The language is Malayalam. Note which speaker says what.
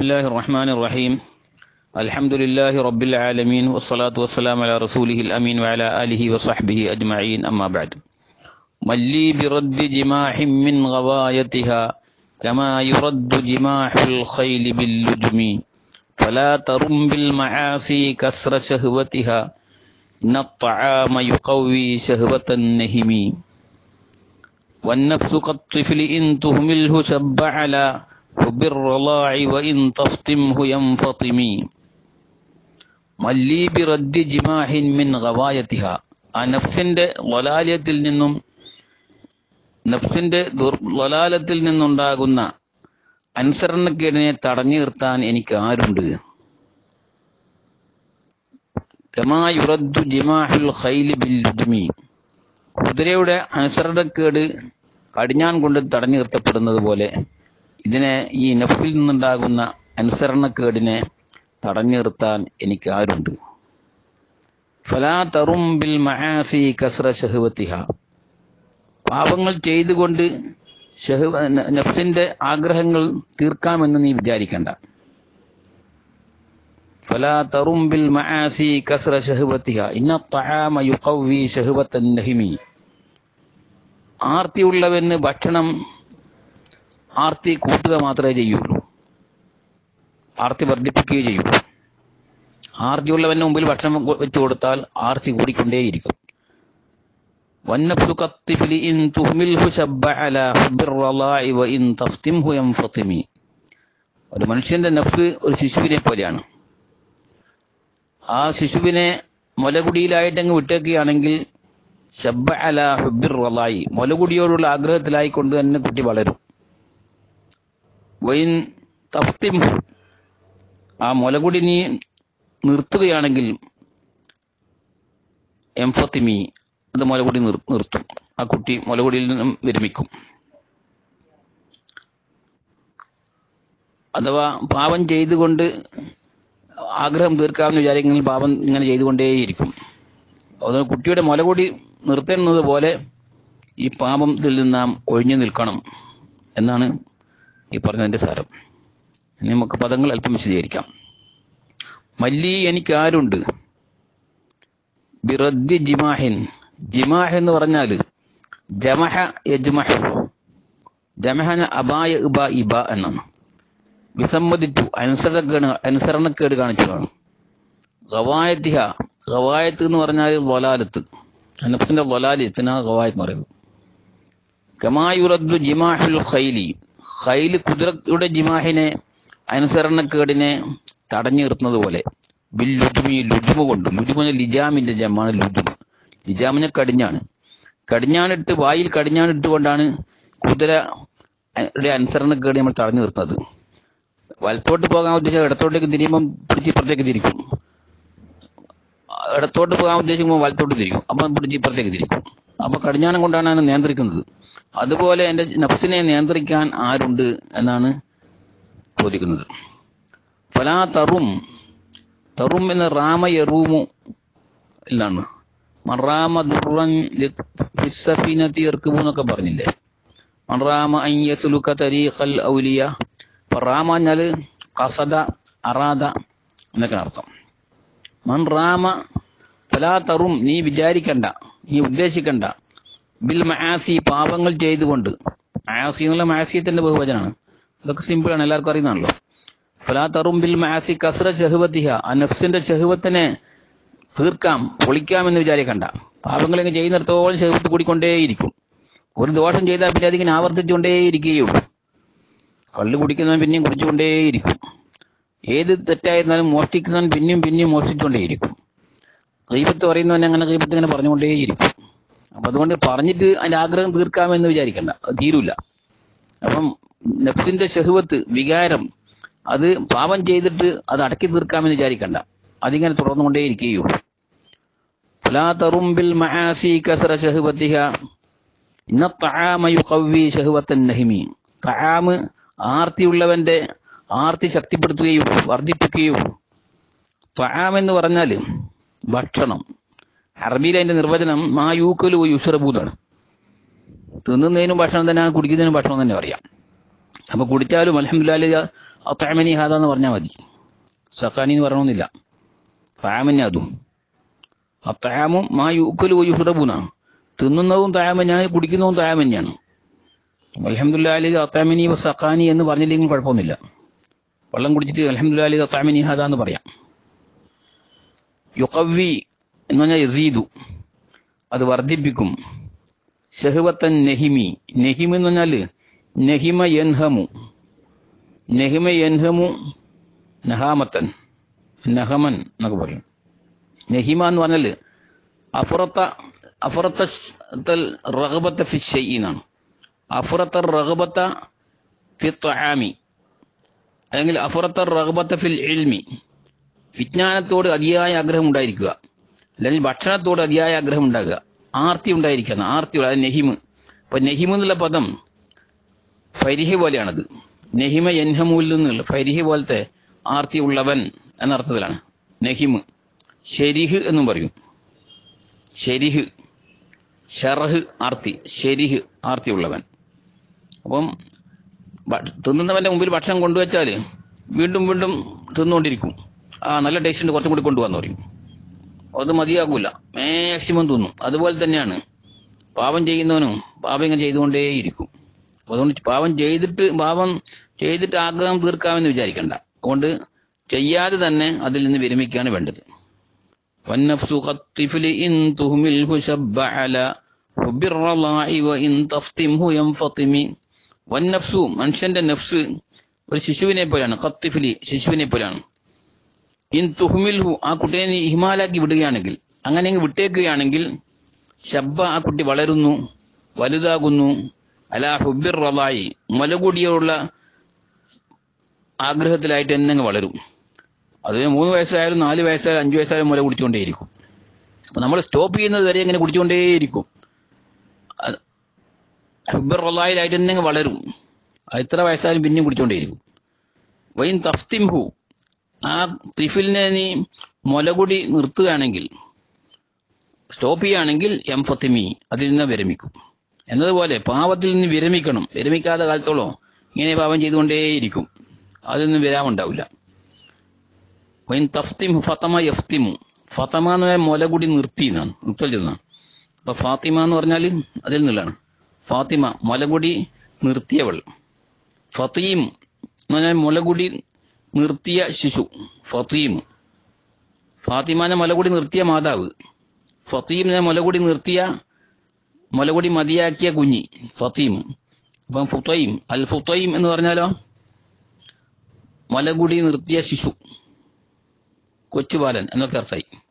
Speaker 1: الله الرحمن الرحيم الحمد لله رب العالمين والصلاة والسلام على رسوله الأمين وعلى آله وصحبه أجمعين أما بعد من لي برد جماح من غوايتها كما يرد جماح الخيل باللجم فلا ترم بالمعاصي كسر شهوتها إن الطعام يقوي شهوة النهم والنفس كالطفل إن تهمله شب على حب الرضاع وإن تفطمه ينفطم മല്ലി ബിറദ്ദി ജിമാഹിൻ മിൻ ഗവായത്തിഹ ആ നഫ്സിന്റെ വലാലയത്തിൽ നിന്നും നഫ്സിന്റെ വലാലത്തിൽ നിന്നുണ്ടാകുന്ന അനുസരണക്കേടിനെ തടഞ്ഞു നിർത്താൻ എനിക്ക് ആരുണ്ട് കമായുറദ്ദു ജിമാഹുൽ ഖൈലി ബിൽ ലുദ്മി കുതിരയുടെ അനുസരണക്കേട് കടിഞ്ഞാൻ കൊണ്ട് തടഞ്ഞു നിർത്തപ്പെടുന്നത് പോലെ ഇതിനെ ഈ നഫിൽ നിന്നുണ്ടാകുന്ന അനുസരണക്കേടിനെ തടഞ്ഞു നിർത്താൻ എനിക്ക് ആരുണ്ട് ഫലാ തറും ബിൽ മഹാസി കസ്ര ഷഹുവത്തിഹ പാപങ്ങൾ ചെയ്തുകൊണ്ട് ഷഹു നഫ്സിന്റെ ആഗ്രഹങ്ങൾ തീർക്കാമെന്ന് നീ വിചാരിക്കണ്ട ഫലാ തറും ബിൽ മഹാസി കസ്ര ഷഹുവത്തിഹ ഇന്ന തആമ യുഖവി ഷഹുവത്തൻ നഹിമി ആർത്തിയുള്ളവന് ഭക്ഷണം ആർത്തി കൂട്ടുക മാത്രമേ ചെയ്യുള്ളൂ ആർത്തി വർദ്ധിപ്പിക്കുകയും ചെയ്യും ആർത്തിയുള്ളവന്റെ മുമ്പിൽ ഭക്ഷണം വെച്ചു കൊടുത്താൽ ആർത്തി കൂടിക്കൊണ്ടേയിരിക്കും ഒരു മനുഷ്യന്റെ നഫ്സ് ഒരു ശിശുവിനെ പോലെയാണ് ആ ശിശുവിനെ മുലകുടിയിലായിട്ട് അങ്ങ് വിട്ടേക്കുകയാണെങ്കിൽ ഷബ്ബ അല ഹുബിർ റലായി മുലകുടിയോടുള്ള ആഗ്രഹത്തിലായിക്കൊണ്ട് തന്നെ കുട്ടി വളരും വൈൻ തഫ്തിംഹു ആ മുലകുടി നീ നിർത്തുകയാണെങ്കിൽ എംഫത്തിമി അത് മുലകുടി നിർത്തും ആ കുട്ടി മുലകുടിയിൽ നിന്നും വിരമിക്കും അഥവാ പാപം ചെയ്തുകൊണ്ട് ആഗ്രഹം തീർക്കാമെന്ന് വിചാരിക്കുമെങ്കിൽ പാപം ഇങ്ങനെ ചെയ്തുകൊണ്ടേയിരിക്കും അതുകൊണ്ട് കുട്ടിയുടെ മുലകുടി നിർത്തുന്നത് പോലെ ഈ പാപത്തിൽ നിന്ന് നാം ഒഴിഞ്ഞു നിൽക്കണം എന്നാണ് ഈ പറഞ്ഞതിന്റെ സാരം ഇനി നമുക്ക് പദങ്ങൾ അല്പം വിശദീകരിക്കാം മല്ലി എനിക്ക് ആരുണ്ട് ബിറദ്ദി ജിമാഹിൻ ജിമാഹ് എന്ന് പറഞ്ഞാൽ ജമഹ യജ്മഹ് ജമഹന അബായ ഇബ ഇബ എന്നാണ് വിസമ്മതിച്ചു അനുസരണക്കേട് അനുസരണക്കേട് കാണിച്ചതാണ് ഗവായത്തിഹ ഗവായത്ത് എന്ന് പറഞ്ഞാൽ വലാലത്ത് നഫ്സിന്റെ വലാലത്തിനാ ഗവായത്ത് എന്ന് പറയുന്നത് കമായുറദ്ദു ജിമാഹുൽ ഖൈലി ഖൈല് കുതിരയുടെ ജിമാഹിനെ അനുസരണക്കേടിനെ തടഞ്ഞു നിർത്തുന്നത് പോലെ ബിൽ ലുജുമി ലുജുമ കൊണ്ട് ലുജുമിന് ലിജാമിന്റെ ജമാണ് ലുജുമ് ലിജാമിനെ കടിഞ്ഞാണ് കടിഞ്ഞാണിട്ട് വായിൽ കടിഞ്ഞാണിട്ട് കൊണ്ടാണ് കുതിരയുടെ അനുസരണക്കേട് നമ്മൾ തടഞ്ഞു നിർത്തുന്നത് വലത്തോട്ട് പോകാൻ ഉദ്ദേശിച്ച ഇടത്തോട്ടേക്ക് തിരിയുമ്പം പിടിച്ച് ഇപ്പുറത്തേക്ക് തിരിക്കും ഇടത്തോട്ട് പോകാൻ ഉദ്ദേശിക്കുമ്പോൾ വലത്തോട്ട് തിരിക്കും അപ്പം പിടിച്ച് ഇപ്പുറത്തേക്ക് തിരിക്കും അപ്പൊ കടിഞ്ഞാണം കൊണ്ടാണ് അതിനെ നിയന്ത്രിക്കുന്നത് അതുപോലെ എൻ്റെ നഫ്സിനെ നിയന്ത്രിക്കാൻ ആരുണ്ട് എന്നാണ് ചോദിക്കുന്നത് ഫലാ തറും തറും എന്ന റാമ യറൂമു ഇല്ലാണ് മറാമ ദുറൻ തീർക്കുമു എന്നൊക്കെ പറഞ്ഞില്ലേ മറാമ അയ്യസുലുക്ക തരീഖൽ ഔലിയ അപ്പൊ റാമ പറഞ്ഞാല് കസദ അറാദ എന്നൊക്കെ അർത്ഥം മൻ റാമ ഫലാ തറും നീ വിചാരിക്കണ്ട നീ ഉദ്ദേശിക്കണ്ട ബിൽ മഹാസി പാപങ്ങൾ ചെയ്തുകൊണ്ട് മഹാസി എന്നുള്ള മഹാസിയത്തിന്റെ ബഹുവചനാണ് ഇതൊക്കെ സിമ്പിളാണ് എല്ലാവർക്കും അറിയുന്നതാണല്ലോ ഫലാ തറും ബിൽ മഹാസി കസ്ര ഷഹുവത്തിഹ ആ നഫ്സിന്റെ ഷഹുവത്തിനെ തീർക്കാം പൊളിക്കാം എന്ന് വിചാരിക്കണ്ട പാപങ്ങൾ ഇങ്ങനെ ചെയ്യുന്നിടത്തോളം ഷഹുവത്ത് കൂടിക്കൊണ്ടേയിരിക്കും ഒരു ദോഷം ചെയ്താൽ പിന്നെ അതിങ്ങനെ ആവർത്തിച്ചുകൊണ്ടേയിരിക്കുകയുള്ളൂ കള്ള് കുടിക്കുന്നവൻ പിന്നെയും കുടിച്ചുകൊണ്ടേയിരിക്കും ഏത് തെറ്റായിരുന്നാലും മോഷ്ടിക്കുന്നവൻ പിന്നെയും പിന്നെയും മോഷ്ടിച്ചുകൊണ്ടേയിരിക്കും ഗീപത്ത് പറയുന്നവൻ അങ്ങനെ ഗീപത്ത് ഇങ്ങനെ പറഞ്ഞുകൊണ്ടേയിരിക്കും അപ്പൊ അതുകൊണ്ട് പറഞ്ഞിട്ട് അതിന്റെ ആഗ്രഹം തീർക്കാമെന്ന് വിചാരിക്കണ്ട അത് തീരൂല അപ്പം നഫ്സിന്റെ ഷഹുവത്ത് വികാരം അത് പാപം ചെയ്തിട്ട് അത് അടക്കി തീർക്കാമെന്ന് വിചാരിക്കണ്ട അതിങ്ങനെ തുടർന്നുകൊണ്ടേയിരിക്കുകയുള്ളൂ ഫലാ തറുംബിൽ മഹാസി കസറ ഷഹുവത്തിഹ ഇന്ന തആമ യുഖവ്വി ഷഹുവത്തൻ നഹിമി തആമ് ആർത്തിയുള്ളവന്റെ ആർത്തി ശക്തിപ്പെടുത്തുകയും വർദ്ധിപ്പിക്കുകയും തആം എന്ന് പറഞ്ഞാൽ ഭക്ഷണം അറബിയിൽ അതിന്റെ നിർവചനം മാ യൂക്കലു യുഷറബു എന്നാണ് തിന്നുന്നതിനും ഭക്ഷണം തന്നെയാണ് കുടിക്കുന്നതിനും ഭക്ഷണം തന്നെ പറയാം അപ്പൊ കുടിച്ചാലും അലഹമുല്ലാ അത്താമനി ഹാദാന്ന് പറഞ്ഞാൽ മതി സഖാനി എന്ന് പറയണമെന്നില്ല താമന്നെ അതും അത്താമും മാ യുക്കലു യുഹുറബുന തിന്നുന്നതും തായം തന്നെയാണ് കുടിക്കുന്നതും തായം തന്നെയാണ് അലഹമുല്ലാ അലി അത്താമിനി സഖാനി എന്ന് പറഞ്ഞില്ലെങ്കിൽ കുഴപ്പമൊന്നുമില്ല വെള്ളം കുടിച്ചിട്ട് അലഹമുല്ലാ അലി അത്താമിനി ഹാദാന്ന് പറയാം യുക്കവി എന്ന് പറഞ്ഞാൽ യസീദു അത് വർദ്ധിപ്പിക്കും ഷഹുവത്തൻ നെഹിമി നെഹിം എന്ന് പറഞ്ഞാൽ നെഹിമ യൻഹമു നെഹിമ യൻഹമു നഹാമത്തൻ നഹമൻ എന്നൊക്കെ പറയും നെഹിമ എന്ന് പറഞ്ഞാൽ അഫുറത്ത അഫുറത്ത റഹബത്ത ഫി ഷെയ്നാണ് അഫുറത്ത റഹബത്ത ഫി ത്വഹാമി അല്ലെങ്കിൽ അഫുറത്ത റഹബത്ത ഫിൽ ഇൽമി വിജ്ഞാനത്തോട് അതിയായ ആഗ്രഹം ഉണ്ടായിരിക്കുക അല്ലെങ്കിൽ ഭക്ഷണത്തോട് അതിയായ ആഗ്രഹം ഉണ്ടാകുക ആർത്തി ഉണ്ടായിരിക്കണം ആർത്തി അത് നെഹിമ് അപ്പൊ നെഹിമ് എന്നുള്ള പദം ഫരിഹി പോലെയാണത് നെഹിമ എൻഹമൂൽ നിന്നുള്ള ഫരിഹി പോലത്തെ ആർത്തി ഉള്ളവൻ എന്നർത്ഥത്തിലാണ് നെഹിമ് ഷെരിഹ് എന്നും പറയും ഷെരിഹ് ഷറഹ് ആർത്തി ഷെരിഹ് ആർത്തി ഉള്ളവൻ അപ്പം തിന്നുന്നവന്റെ മുമ്പിൽ ഭക്ഷണം കൊണ്ടുവച്ചാല് വീണ്ടും വീണ്ടും തിന്നുകൊണ്ടിരിക്കും ആ നല്ല ടേസ്റ്റ് ഉണ്ട് കുറച്ചും കൂടി കൊണ്ടുപോകാന്ന് പറയും അത് മതിയാകൂല മാക്സിമം തിന്നും അതുപോലെ തന്നെയാണ് പാപം ചെയ്യുന്നവനും പാപം ഇങ്ങനെ ചെയ്തുകൊണ്ടേയിരിക്കും അതുകൊണ്ട് പാപം ചെയ്തിട്ട് പാപം ചെയ്തിട്ട് ആഗ്രഹം തീർക്കാമെന്ന് വിചാരിക്കണ്ട അതുകൊണ്ട് ചെയ്യാതെ തന്നെ അതിൽ നിന്ന് വിരമിക്കുകയാണ് വേണ്ടത് والنفس كالطفل إن تهمله شب على حب الرضاع وإن تفطمه ينفطم والنفس മനുഷ്യന്റെ നഫ്സ് ഒരു ശിശുവിനെ പോലെയാണ് കത്തിഫിലി ശിശുവിനെ പോലെയാണ് ഇൻ തുഹ്മിൽഹു ആ കുട്ടിയെ നീ ഇഹ്മാലാക്കി വിടുകയാണെങ്കിൽ അങ്ങനെ അങ്ങ് വിട്ടേക്കുകയാണെങ്കിൽ ശബ്ബ ആ കുട്ടി വളരുന്നു വലുതാകുന്നു അല ഹുബിർ റലായി മുലകൂടിയുള്ള ആഗ്രഹത്തിലായിട്ട് തന്നെ അങ്ങ് വളരും അത് മൂന്ന് വയസ്സായാലും നാല് വയസ്സായാലും അഞ്ചു വയസ്സായാലും മുല കുടിച്ചുകൊണ്ടേയിരിക്കും അപ്പൊ നമ്മൾ സ്റ്റോപ്പ് ചെയ്യുന്നത് വരെ ഇങ്ങനെ കുടിച്ചുകൊണ്ടേയിരിക്കും ഹുബിർ റലായിലായിട്ട് തന്നെ അങ്ങ് വളരും അത് എത്ര വയസ്സായാലും പിന്നെയും കുടിച്ചുകൊണ്ടേയിരിക്കും വൈൻ തഫ്തിംഹു ആ തിഫിലിനെ നീ മുലകുടി നിർത്തുകയാണെങ്കിൽ സ്റ്റോപ്പ് ചെയ്യുകയാണെങ്കിൽ എം ഫത്തിമി അതിൽ നിന്ന് വിരമിക്കും എന്നതുപോലെ പാവത്തിൽ നിന്ന് വിരമിക്കണം വിരമിക്കാത്ത കാലത്തോളം ഇങ്ങനെ പാപം ചെയ്തുകൊണ്ടേയിരിക്കും അതിൽ നിന്ന് വിരാമുണ്ടാവില്ല വൈൻ തഫ്തിം ഫത്തമ യഫ്തിമു ഫത്തമ എന്ന് പറഞ്ഞാൽ മുലകുടി നിർത്തി എന്നാണ് നിർത്തൽ ചെന്നാണ് അപ്പൊ ഫാത്തിമ എന്ന് പറഞ്ഞാൽ അതിൽ നിന്നാണ് ഫാത്തിമ മുലകുടി നിർത്തിയവൾ ഫത്തീം എന്ന് പറഞ്ഞാൽ മുലകുടി നിർത്തിയ ശിശു ഫത്തീം ഫാത്തിമാനെ മുലകുടി നിർത്തിയ മാതാവ് ഫത്തീമിനെ മുലകുടി നിർത്തിയ മുലകുടി മതിയാക്കിയ കുഞ്ഞി ഫത്തീം അപ്പം ഫുത്തൈം അൽ ഫുത്തൈം എന്ന് പറഞ്ഞാലോ മുലകുടി നിർത്തിയ ശിശു കൊച്ചുബാലൻ എന്നൊക്കെ അർത്ഥമായി